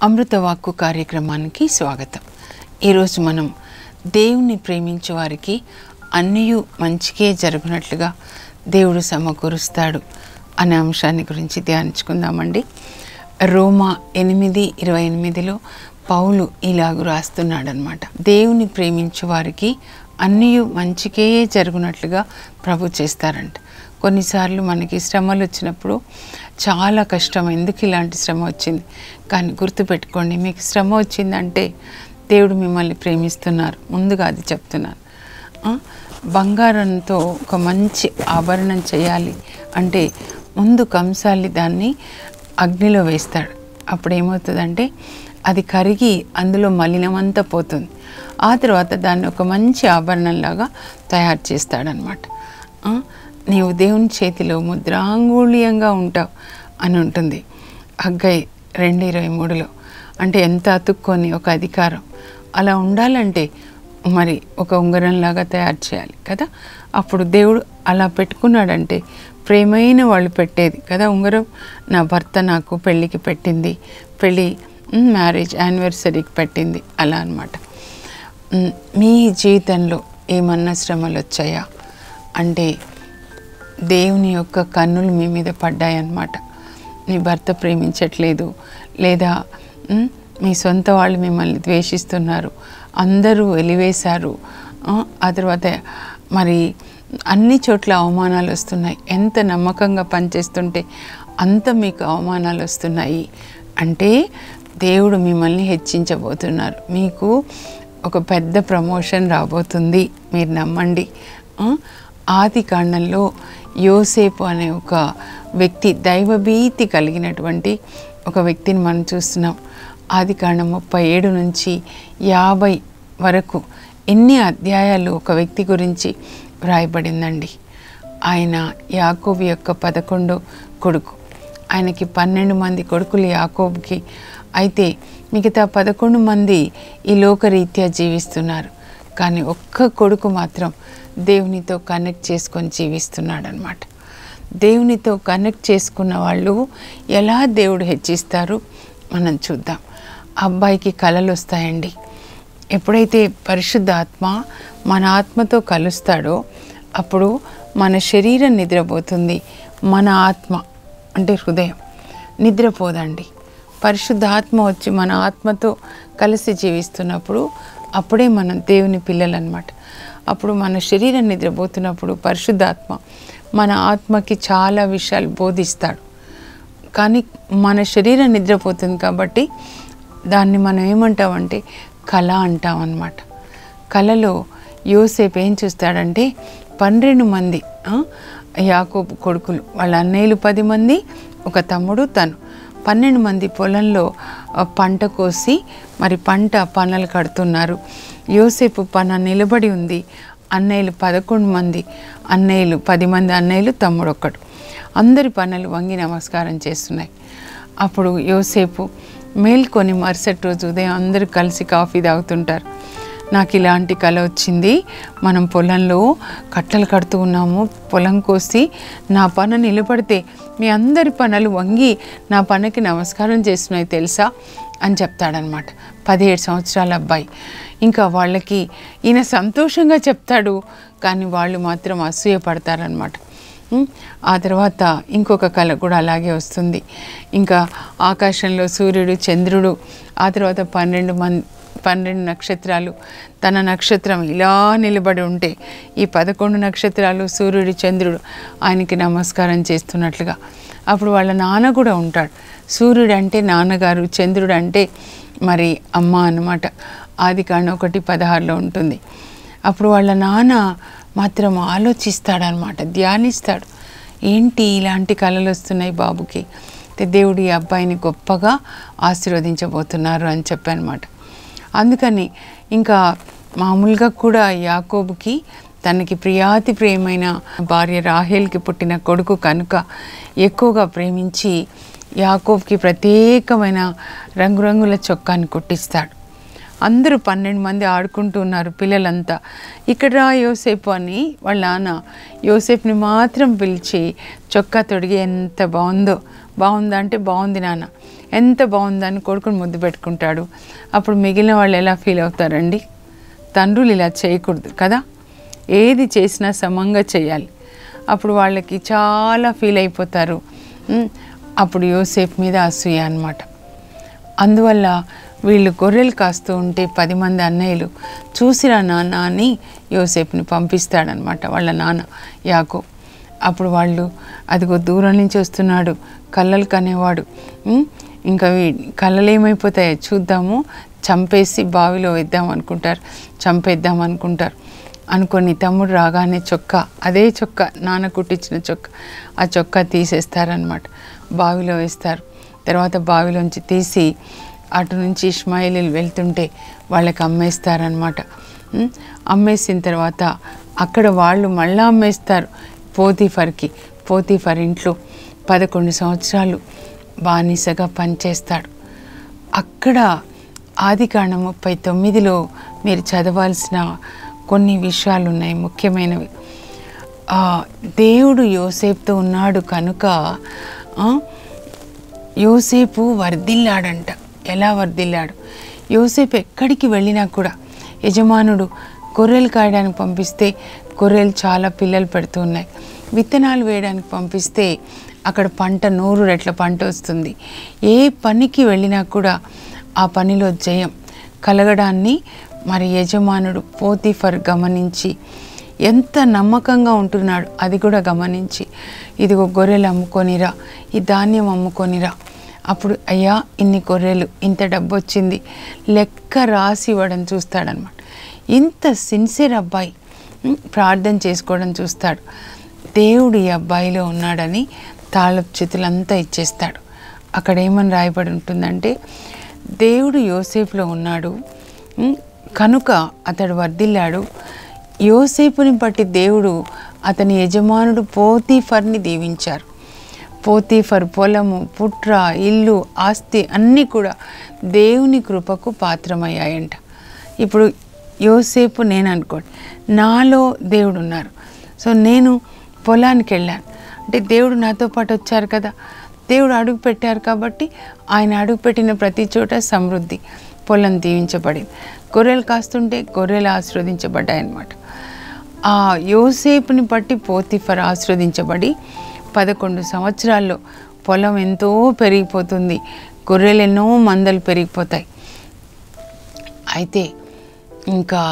అమృతవాక్కు కార్యక్రమానికి స్వాగతం ఈరోజు మనం దేవుణ్ణి ప్రేమించే వారికి అన్నీ మంచికే జరుగునట్లుగా దేవుడు సమకూరుస్తాడు అనే అంశాన్ని గురించి ధ్యానించుకుందామండి రోమా ఎనిమిది ఇరవై ఎనిమిదిలో పౌలు ఇలాగు రాస్తున్నాడనమాట దేవుని ప్రేమించే వారికి అన్నీ మంచికే జరుగునట్లుగా ప్రభు చేస్తారంట కొన్నిసార్లు మనకి శ్రమలు వచ్చినప్పుడు చాలా కష్టం ఎందుకు ఇలాంటి శ్రమ వచ్చింది కానీ గుర్తుపెట్టుకోండి మీకు శ్రమ వచ్చిందంటే దేవుడు మిమ్మల్ని ప్రేమిస్తున్నారు ముందుగా అది చెప్తున్నాను ఆ, బంగారంతో ఒక మంచి ఆభరణం చేయాలి అంటే ముందు కంసాలి దాన్ని అగ్నిలో వేస్తాడు అప్పుడు ఏమవుతుందంటే అది కరిగి అందులో మలినమంతా పోతుంది ఆ తర్వాత దాన్ని ఒక మంచి ఆభరణంలాగా తయారు చేస్తాడనమాట ఆ, నీవు దేవుని చేతిలో ముద్రాంగుళ్యంగా ఉంటావు అని ఉంటుంది హగ్గై రెండు ఇరవై మూడులో అంటే ఎంత అతుక్కొని ఒక అధికారం అలా ఉండాలంటే మరి ఒక ఉంగరంలాగా తయారు చేయాలి కదా అప్పుడు దేవుడు అలా పెట్టుకున్నాడంటే ప్రేమైన వాళ్ళు పెట్టేది కదా ఉంగరం నా భర్త నాకు పెళ్ళికి పెట్టింది పెళ్ళి మ్యారేజ్ యానివర్సరీకి పెట్టింది అలా అనమాట మ్, మీ జీవితంలో ఏమన్నా శ్రమలు వచ్చాయా అంటే దేవుని యొక్క కన్నులు మీ మీద పడ్డాయన్నమాట మీ భర్త ప్రేమించట్లేదు లేదా మ్, మీ సొంత వాళ్ళు మిమ్మల్ని ద్వేషిస్తున్నారు అందరూ వెలివేశారు ఆ, ఆ తర్వాత మరి అన్ని చోట్ల అవమానాలు వస్తున్నాయి ఎంత నమ్మకంగా పనిచేస్తుంటే అంత మీకు అవమానాలు వస్తున్నాయి అంటే దేవుడు మిమ్మల్ని హెచ్చించబోతున్నారు మీకు ఒక పెద్ద ప్రమోషన్ రాబోతుంది మీరు నమ్మండి ఆ, ఆది కాండంలో యోసేపు అనే ఒక వ్యక్తి దైవభీతి కలిగినటువంటి ఒక వ్యక్తిని మనం చూస్తున్నాం ఆది కాండం ముప్పై ఏడు నుంచి యాభై వరకు ఎన్ని అధ్యాయాలు ఒక వ్యక్తి గురించి వ్రాయబడిందండి ఆయన యాకోబు యొక్క పదకొండో కొడుకు ఆయనకి పన్నెండు మంది కొడుకులు యాకోబుకి అయితే మిగతా పదకొండు మంది ఈ లోకరీత్యా జీవిస్తున్నారు కానీ ఒక్క కొడుకు మాత్రం దేవునితో కనెక్ట్ చేసుకొని జీవిస్తున్నాడు అనమాట దేవునితో కనెక్ట్ చేసుకున్న వాళ్ళు ఎలా దేవుడు హెచ్చిస్తారు మనం చూద్దాం అబ్బాయికి కళలు వస్తాయండి ఎప్పుడైతే పరిశుద్ధ ఆత్మ మన ఆత్మతో కలుస్తాడో అప్పుడు మన శరీరం నిద్రపోతుంది మన ఆత్మ అంటే హృదయం నిద్రపోదండి పరిశుద్ధ ఆత్మ వచ్చి మన ఆత్మతో కలిసి జీవిస్తున్నప్పుడు అప్పుడే మనం దేవుని పిల్లలు అనమాట అప్పుడు మన శరీరం నిద్రపోతున్నప్పుడు పరిశుద్ధాత్మ మన ఆత్మకి చాలా విషయాలు బోధిస్తాడు కానీ మన శరీరం నిద్రపోతుంది కాబట్టి దాన్ని మనం ఏమంటామంటే కళ అంటాం అన్నమాట కళలో యోసేపు ఏం చూస్తాడంటే పన్నెండు మంది ఆ, యాకోబు కొడుకులు వాళ్ళ అన్నయ్యలు పది మంది ఒక తమ్ముడు తను పన్నెండు మంది పొలంలో ఆ, పంట కోసి మరి పంట పనలు కడుతున్నారు యోసేపు పన నిలబడి ఉంది అన్నయ్యలు పదకొండు మంది అన్నయ్యలు పది మంది అన్నయ్యలు తమ్ముడు ఒక్కడు అందరి పనులు వంగి నమస్కారం చేస్తున్నాయి అప్పుడు యోసేపు మేల్కొని మరుసటి రోజు ఉదయం అందరూ కలిసి కాఫీ తాగుతుంటారు నాకు ఇలాంటి కళ వచ్చింది మనం పొలంలో కట్టలు కడుతూ ఉన్నాము పొలం కోసి నా పన నిలబడితే మీ అందరి పనులు వంగి నా పనికి నమస్కారం చేస్తున్నాయి తెలుసా అని చెప్తాడనమాట పదిహేడు సంవత్సరాల అబ్బాయి ఇంకా వాళ్ళకి ఈయన సంతోషంగా చెప్తాడు కానీ వాళ్ళు మాత్రం అసూయ పడతారనమాట ఉమ్, ఆ తర్వాత ఇంకొక కళ కూడా అలాగే వస్తుంది ఇంకా ఆకాశంలో సూర్యుడు చంద్రుడు ఆ తర్వాత పన్నెండు మంది పన్నెండు నక్షత్రాలు తన నక్షత్రం ఇలా నిలబడి ఉంటే ఈ పదకొండు నక్షత్రాలు సూర్యుడు చంద్రుడు ఆయనకి నమస్కారం చేస్తున్నట్లుగా అప్పుడు వాళ్ళ నాన్న కూడా ఉంటాడు సూర్యుడు అంటే నాన్నగారు చంద్రుడు అంటే మరి అమ్మ అన్నమాట ఆది కాండం ఒకటి పదహారులో ఉంటుంది అప్పుడు వాళ్ళ నాన్న మాత్రం ఆలోచిస్తాడనమాట ధ్యానిస్తాడు ఏంటి ఇలాంటి కళలు వస్తున్నాయి బాబుకి అయితే దేవుడు ఈ అబ్బాయిని గొప్పగా ఆశీర్వదించబోతున్నారు అని చెప్పానమాట అందుకని ఇంకా మామూలుగా కూడా యాకోబుకి తనకి ప్రియాతి ప్రియమైన భార్య రాహేల్కి పుట్టిన కొడుకు కనుక ఎక్కువగా ప్రేమించి యాకోబ్కి ప్రత్యేకమైన రంగురంగుల చొక్కాని కుట్టిస్తాడు అందరూ పన్నెండు మంది ఆడుకుంటూ ఉన్నారు పిల్లలంతా ఇక్కడ రా యోసేపు అని వాళ్ళ నాన్న యోసేపుని మాత్రం పిలిచి చొక్కా తొడిగి ఎంత బాగుందో బాగుందా అంటే బాగుంది నాన్న ఎంత బాగుందని కొడుకుని ముద్దు పెట్టుకుంటాడు అప్పుడు మిగిలిన వాళ్ళు ఎలా ఫీల్ అవుతారండి తండ్రులు ఇలా చేయకూడదు కదా ఏది చేసినా సమంగా చేయాలి అప్పుడు వాళ్ళకి చాలా ఫీల్ అయిపోతారు ఉమ్, అప్పుడు యోసేపు మీద అసూయ అన్నమాట అందువల్ల వీళ్ళు గొర్రెలు కాస్తూ ఉంటే పది మంది అన్నయ్యలు చూసిరా నాన్న అని యోసేపుని పంపిస్తాడనమాట వాళ్ళ నాన్న యాకో అప్పుడు వాళ్ళు అదిగో దూరం నుంచి వస్తున్నాడు కళ్ళలు కనేవాడు ఉమ్, ఇంకా వీ కళ్ళలు ఏమైపోతాయో చూద్దాము చంపేసి బావిలో వేద్దాం అనుకుంటారు చంపేద్దాం అనుకుంటారు అనుకొని తమ్ముడు రాగానే చొక్కా అదే చొక్కా నాన్న కుట్టించిన చొక్కా ఆ చొక్కా తీసేస్తారనమాట బావిలో వేస్తారు తర్వాత బావిలోంచి తీసి అటు నుంచి ఇస్మాయిలీలు వెళ్తుంటే వాళ్ళకి అమ్మేస్తారనమాట ఉమ్, అమ్మేసిన తర్వాత అక్కడ వాళ్ళు మళ్ళీ అమ్మేస్తారు పోతీఫర్కి పోతీఫర్ ఇంట్లో పదకొండు సంవత్సరాలు బానిసగా పనిచేస్తాడు అక్కడ ఆదికాండం ముప్పై తొమ్మిదిలో మీరు చదవాల్సిన కొన్ని విషయాలు ఉన్నాయి ముఖ్యమైనవి ఆ, దేవుడు యోసేపుతో ఉన్నాడు కనుక ఆ, యోసేపు వర్ధిల్లాడంట ఎలా వర్ధిల్లాడు యోసేపు ఎక్కడికి వెళ్ళినా కూడా యజమానుడు గొర్రెలు కాయడానికి పంపిస్తే గొర్రెలు చాలా పిల్లలు పెడుతూ ఉన్నాయి విత్తనాలు వేయడానికి పంపిస్తే అక్కడ పంట నూరు రెట్ల పంట వస్తుంది ఏ పనికి వెళ్ళినా కూడా ఆ పనిలో జయం కలగడాన్ని మరి యజమానుడు పోతిఫర్ గమనించి ఎంత నమ్మకంగా ఉంటున్నాడు అది కూడా గమనించి ఇదిగో గొర్రెలు అమ్ముకొనిరా ఈ ధాన్యం అమ్ముకొనిరా అప్పుడు అయ్యా ఇన్ని గొర్రెలు ఇంత డబ్బు వచ్చింది లెక్క రాసి ఇవ్వడం చూస్తాడనమాట ఇంత సిన్సియర్ అబ్బాయి ఉం, ప్రార్థన చేసుకోవడం చూస్తాడు దేవుడు ఈ అబ్బాయిలో ఉన్నాడని తాళపు చేతులంతా ఇచ్చేస్తాడు అక్కడ ఏమని రాయబడి ఉంటుందంటే దేవుడు యోసేపులో ఉన్నాడు ఉం, కనుక అతడు వర్ధిల్లాడు యోసేపుని బట్టి దేవుడు అతని యజమానుడు పోతీఫర్ని దీవించారు పోతీఫర్ పొలము పుట్ర ఇల్లు ఆస్తి అన్నీ కూడా దేవుని కృపకు పాత్రమయ్యాయంట ఇప్పుడు యోసేపు నేను అనుకోండి నాలో దేవుడు ఉన్నారు సో నేను పొలానికి వెళ్ళాను అంటే దేవుడు నాతో పాటు వచ్చారు కదా దేవుడు అడుగు పెట్టారు కాబట్టి ఆయన అడుగు పెట్టిన ప్రతి చోట సమృద్ధి పొలం దీవించబడింది గొర్రెలు కాస్తుంటే గొర్రెలు ఆశీర్వదించబడ్డాయి అన్నమాట ఆ యోసేపుని బట్టి పోతిఫర్ ఆశీర్వదించబడి పదకొండు సంవత్సరాల్లో పొలం ఎంతో పెరిగిపోతుంది గొర్రెలు ఎన్నో మందలు పెరిగిపోతాయి అయితే ఇంకా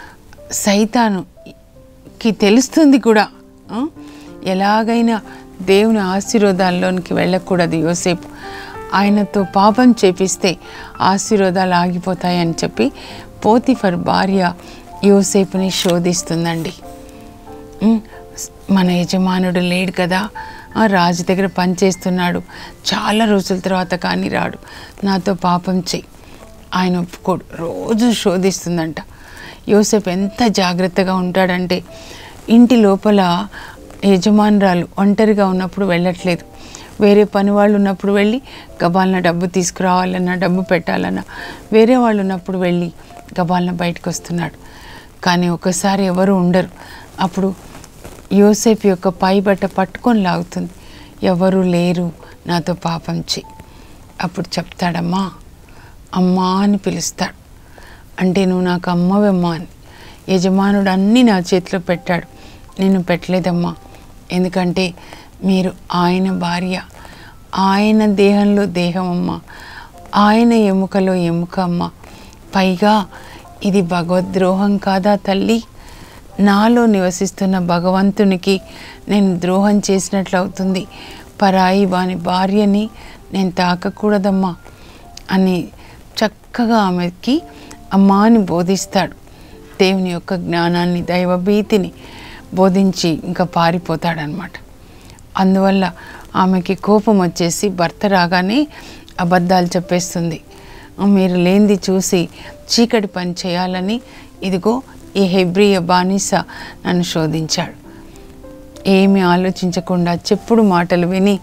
సైతానుకి తెలుస్తుంది కూడా ఆ? ఎలాగైనా దేవుని ఆశీర్వాదాల్లోనికి వెళ్ళకూడదు యోసేపు ఆయనతో పాపం చేపిస్తే ఆశీర్వాదాలు ఆగిపోతాయని చెప్పి పోతిఫర్ భార్య యోసేపుని శోధిస్తుందండి ఉమ్, మన యజమానుడు లేడు కదా ఆ రాజు దగ్గర పనిచేస్తున్నాడు చాలా రోజుల తర్వాత కానీ రాడు నాతో పాపం చెయ్యి ఆయన ఒప్పుకోడు రోజు శోధిస్తుందంట యోసేపు ఎంత జాగ్రత్తగా ఉంటాడంటే ఇంటి లోపల యజమానురాలు ఒంటరిగా ఉన్నప్పుడు వెళ్ళట్లేదు వేరే పని వాళ్ళు ఉన్నప్పుడు వెళ్ళి గబాలన డబ్బు తీసుకురావాలన్నా డబ్బు పెట్టాలన్నా వేరే వాళ్ళు ఉన్నప్పుడు వెళ్ళి గబాలన బయటకు వస్తున్నాడు కానీ ఒకసారి ఎవరు ఉండరు అప్పుడు యోసేపు యొక్క పై బట్ట పట్టుకొని లాగుతుంది ఎవరు లేరు నాతో పాపం చెయ్యి అప్పుడు చెప్తాడమ్మా అమ్మా అని పిలుస్తాడు అంటే నువ్వు నాకు అమ్మవమ్మా అని యజమానుడు అన్నీ నా చేతిలో పెట్టాడు నేను పెట్టలేదమ్మా ఎందుకంటే మీరు ఆయన భార్య ఆయన దేహంలో దేహం అమ్మ ఆయన ఎముకలో ఎముక అమ్మ పైగా ఇది భగవద్రోహం కాదా తల్లి నాలో నివసిస్తున్న భగవంతునికి నేను ద్రోహం చేసినట్లు అవుతుంది పరాయి వాని భార్యని నేను తాకకూడదమ్మా అని చక్కగా ఆమెకి అమ్మా అని బోధిస్తాడు దేవుని యొక్క జ్ఞానాన్ని దైవభీతిని బోధించి ఇంకా పారిపోతాడనమాట అందువల్ల ఆమెకి కోపం వచ్చేసి భర్త రాగానే అబద్ధాలు చెప్పేస్తుంది మీరు లేనిది చూసి చీకటి పని చేయాలని ఇదిగో ఈ హెబ్రియ బానిస నన్ను శోధించాడు ఏమీ ఆలోచించకుండా చెప్పుడు మాటలు విని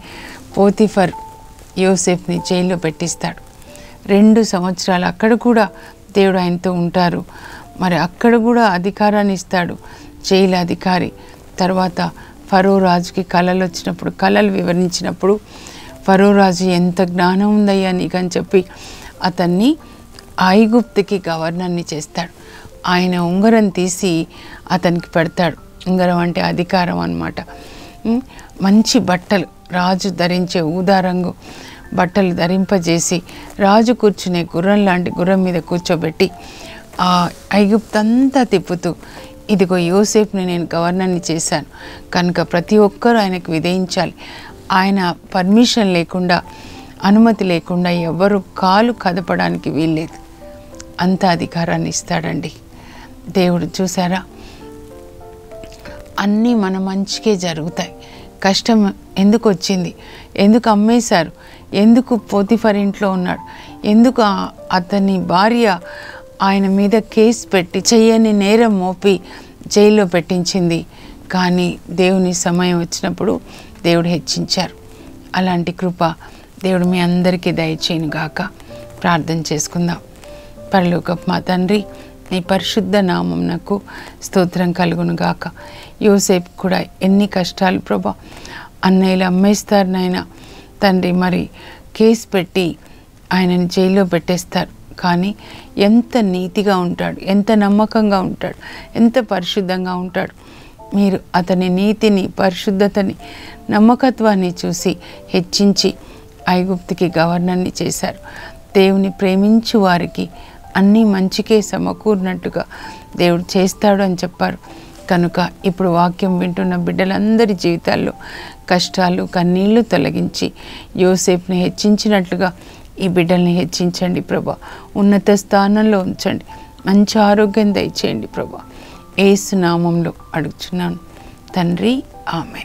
పోతిఫర్ యోసెఫ్ని జైల్లో పెట్టిస్తాడు రెండు సంవత్సరాలు అక్కడ కూడా దేవుడు ఆయనతో ఉంటారు మరి అక్కడ కూడా అధికారాన్ని ఇస్తాడు జైలు అధికారి తర్వాత ఫరో రాజుకి కళలు వచ్చినప్పుడు కళలు వివరించినప్పుడు ఫరో రాజు ఎంత జ్ఞానం ఉందయ్యా నీకని చెప్పి అతన్ని ఐగుప్తుకి గవర్నర్ని చేస్తాడు ఆయన ఉంగరం తీసి అతనికి పెడతాడు ఉంగరం అంటే అధికారం అన్నమాట ఉమ్, మంచి బట్టలు రాజు ధరించే ఊదా రంగు బట్టలు ధరింపజేసి రాజు కూర్చునే గుర్రం లాంటి గుర్రం మీద కూర్చోబెట్టి ఆ ఐగుప్తంతా తిప్పుతూ ఇదిగో యోసేపుని నేను గవర్నర్ని చేశాను కనుక ప్రతి ఒక్కరూ ఆయనకు విధేయించాలి ఆయన పర్మిషన్ లేకుండా అనుమతి లేకుండా ఎవరు కాలు కదపడానికి వీల్లేదు అంత అధికారాన్ని ఇస్తాడండి దేవుడు చూసారా అన్నీ మన మంచికే జరుగుతాయి కష్టం ఎందుకు వచ్చింది ఎందుకు అమ్మేశారు ఎందుకు పోతిఫర్ ఇంట్లో ఉన్నాడు ఎందుకు ఆ- అతని భార్య ఆయన మీద కేసు పెట్టి చెయ్యని నేరం మోపి జైల్లో పెట్టించింది కానీ దేవుని సమయం వచ్చినప్పుడు దేవుడు హెచ్చించారు అలాంటి కృప దేవుడు మీ అందరికీ దయచేయను గాక ప్రార్థన చేసుకుందాం పరలోకపు మా తండ్రి నీ పరిశుద్ధ నామంనకు స్తోత్రం కలుగును గాక యోసేపు కూడా ఎన్ని కష్టాలు ప్రభా అన్నయ్యలు అమ్మేస్తారు నాయన తండ్రి మరి కేసు పెట్టి ఆయనని జైల్లో పెట్టేస్తారు కానీ ఎంత నీతిగా ఉంటాడు ఎంత నమ్మకంగా ఉంటాడు ఎంత పరిశుద్ధంగా ఉంటాడు మీరు అతని నీతిని పరిశుద్ధతని నమ్మకత్వాన్ని చూసి హెచ్చించి ఐగుప్తుకి గవర్నర్ని చేశారు దేవుని ప్రేమించు వారికి అన్నీ మంచికే సమకూరినట్టుగా దేవుడు చేస్తాడు అని చెప్పారు కనుక ఇప్పుడు వాక్యం వింటున్న బిడ్డలందరి జీవితాల్లో కష్టాలు కన్నీళ్లు తొలగించి యోసేపుని హెచ్చించినట్లుగా ఈ బిడ్డల్ని హెచ్చించండి ప్రభా ఉన్నత స్థానంలో ఉంచండి మంచి ఆరోగ్యం దయచేయండి ప్రభా ఏసు నామంలో అడుగుచున్నాను తండ్రి ఆమె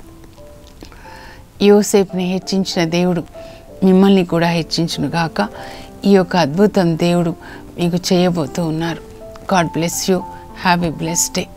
యోసేపుని హెచ్చించిన దేవుడు మిమ్మల్ని కూడా హెచ్చించును గాక ఈ యొక్క అద్భుతం దేవుడు మీకు చేయబోతూ ఉన్నారు god bless you have a bless day